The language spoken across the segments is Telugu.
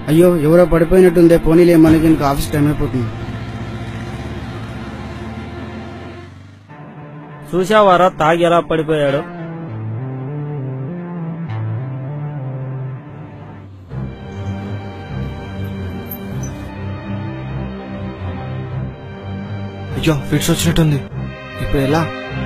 అయ్యో ఎవరో పడిపోయినట్టుందే పోనీలే మనకి ఇంకా ఆఫీస్ టైం అయిపోతుంది చూసావారా తాగి ఎలా పడిపోయాడు అయ్యో ఫిట్స్ వచ్చినట్టుంది ఇప్పుడు ఎలా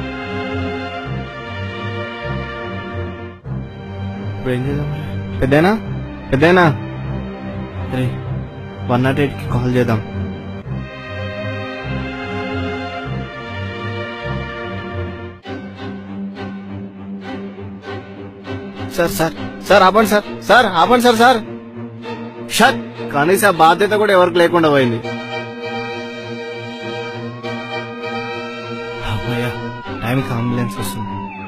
ఇప్పుడు ఏం చేద్దాం పెద్దనా పెద్దనా రే వన్ నాట్ ఎయిట్కి కాల్ చేద్దాం సార్ సార్ సార్ ఆపండి సార్ సార్ ఆపండి సార్ సార్ షట్ కనీస బాధ్యత కూడా ఎవరికి లేకుండా పోయింది అమ్మయ్యా టైంకి అంబులెన్స్ వస్తుంది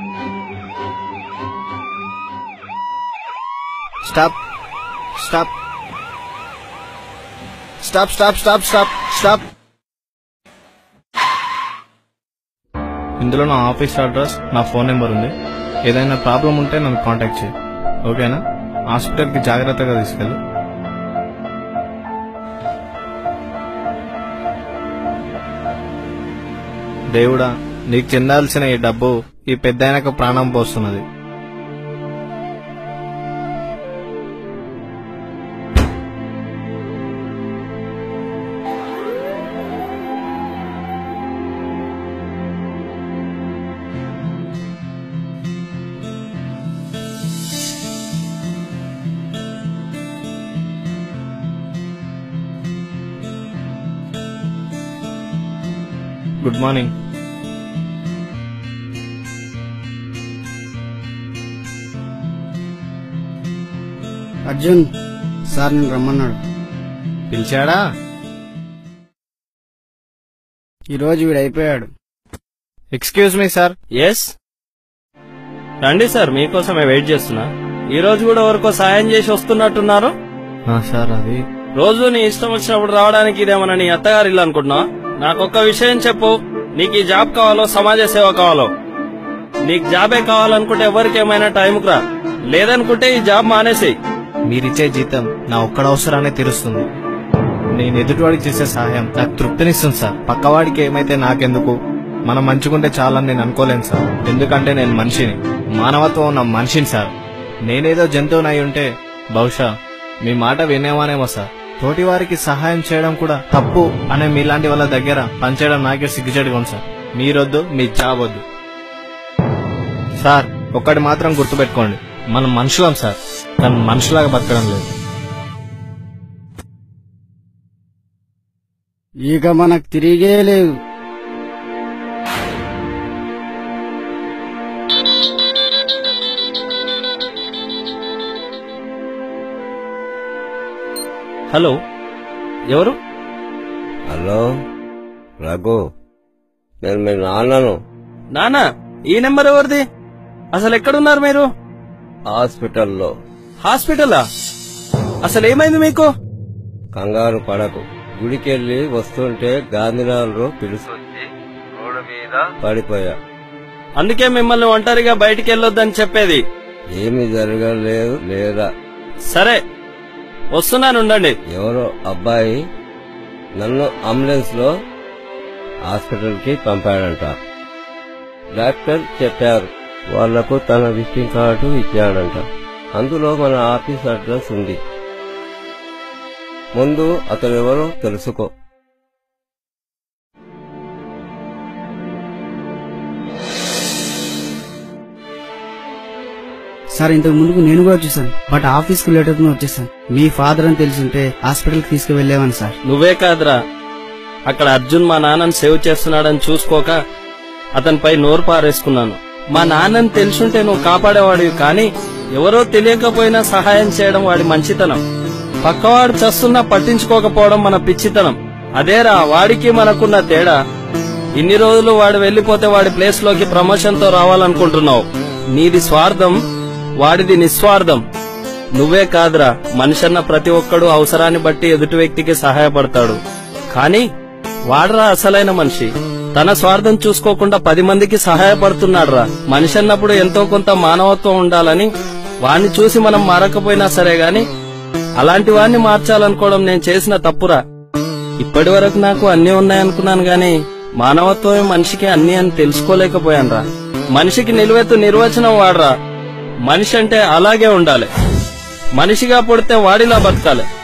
stop stop stop stop stop stop stop ఇందులో నా ఆఫీస్ అడ్రస్ నా ఫోన్ నెంబర్ ఉంది ఏదైనా ప్రాబ్లం ఉంటే నన్ను కాంటాక్ట్ చేయి ఓకేనా హాస్పిటల్కి జాగ్రత్తగా తీసుకెళ్ళు దేవుడా నీకు చెందాల్సిన ఈ డబ్బు ఈ పెద్దాయనకు ప్రాణం పోస్తున్నది గుడ్ మార్నింగ్ అర్జున్ సార్ నేను రమ్మన్నాడు పిలిచాడా ఈ రోజు వీడు అయిపోయాడు ఎక్స్క్యూజ్ మీ సార్ ఎస్ రండి సార్ మీకోసమే వెయిట్ చేస్తున్నా ఈ రోజు కూడా ఎవరికో సాయం చేసి వస్తున్నట్టున్నారు సార్ అది రోజు నీ ఇష్టం వచ్చినప్పుడు రావడానికి ఇదేమన్నా నీ అత్తగారి ఇల్లు అనుకుంటున్నావా నాకొక్క విషయం చెప్పు నీకు ఈ జాబ్ కావాలో సమాజ సేవ కావాలో నీకు జాబే కావాలనుకుంటే ఎవరికి ఏమైనా టైంకు రా లేదనుకుంటే ఈ జాబ్ మానేసేయి మీరిచ్చే జీతం నా ఒక్కడ అవసరాన్ని తీరుస్తుంది నేను ఎదుటివాడికి చేసే సహాయం నాకు తృప్తినిస్తుంది సార్ పక్కవాడికి ఏమైతే నాకెందుకు మనం మంచుకుంటే చాలని నేను అనుకోలేను సార్ ఎందుకంటే నేను మనిషిని మానవత్వం ఉన్న మనిషిని సార్ నేనేదో జంతువునై ఉంటే బహుశా మీ మాట వినేవానేమో సార్ తోటి వారికి సహాయం చేయడం కూడా తప్పు అనే మీలాంటి వాళ్ళ దగ్గర పనిచేయడం నాకే సిగ్గుచేటుగా ఉంది సార్ మీరొద్దు మీ జాబ్ వద్దు సార్ ఒక్కటి మాత్రం గుర్తుపెట్టుకోండి మనం మనుషులం సార్ కానీ మనుషులాగా బతకడం లేదు ఇక మనకు తిరిగే లేదు హలో ఎవరు హలో రఘు నేను మీ నాన్నను నానా ఈ నెంబర్ ఎవరిది అసలు ఎక్కడున్నారు మీరు హాస్పిటల్లో హాస్పిటలా అసలు ఏమైంది మీకు కంగారు పడకు గుడికెళ్ళి వస్తుంటే గాంధీనగర్లో పిలుస్తుంది రోడ్డు మీద పడిపోయా అందుకే మిమ్మల్ని ఒంటరిగా బయటికి వెళ్ళొద్దని చెప్పేది ఏమీ జరగలేదు లేదా సరే వస్తున్నాను ఉండండి ఎవరో అబ్బాయి నన్ను అంబులెన్స్ లో హాస్పిటల్ కి పంపాడంట డాక్టర్ చెప్పారు వాళ్లకు తన విజిటింగ్ కార్డు ఇచ్చాడంట అందులో మన ఆఫీస్ అడ్రస్ ఉంది ముందు అతను ఎవరో తెలుసుకో సార్ ఇంతకు ముందుకు నేను కూడా వచ్చేసాను బట్ ఆఫీస్ కి లేట్ అవుతుంది వచ్చేసాను మీ ఫాదర్ అని తెలిసింటే హాస్పిటల్ కి తీసుకువెళ్ళేవాను సార్ నువ్వే కాదురా అక్కడ అర్జున్ మా నాన్నని సేవ్ చేస్తున్నాడని చూసుకోక అతనిపై నోరు పారేసుకున్నాను మా నాన్నని తెలుసుంటే నువ్వు కాపాడేవాడివి కానీ ఎవరో తెలియకపోయినా సహాయం చేయడం వాడి మంచితనం పక్కవాడు చస్తున్నా పట్టించుకోకపోవడం మన పిచ్చితనం అదేరా వాడికి మనకున్న తేడా ఇన్ని రోజులు వాడు వెళ్లిపోతే వాడి ప్లేస్ లోకి ప్రమోషన్ తో రావాలనుకుంటున్నావు నీది స్వార్థం వాడిది నిస్వార్థం నువ్వే కాదురా మనిషన్న ప్రతి ఒక్కడు అవసరాన్ని బట్టి ఎదుటి వ్యక్తికి సహాయపడతాడు కానీ వాడరా అసలైన మనిషి తన స్వార్థం చూసుకోకుండా పది మందికి సహాయపడుతున్నాడురా మనిషి అన్నప్పుడు ఎంతో కొంత మానవత్వం ఉండాలని వాణ్ణి చూసి మనం మారకపోయినా సరే గాని అలాంటి వాడిని మార్చాలనుకోవడం నేను చేసిన తప్పురా ఇప్పటి వరకు నాకు అన్నీ ఉన్నాయనుకున్నాను గాని మానవత్వమే మనిషికి అన్నీ అని తెలుసుకోలేకపోయానురా మనిషికి నిలువెత్తు నిర్వచనం వాడరా మనిషి అంటే అలాగే ఉండాలి మనిషిగా పుడితే వాడిలా బతకాలి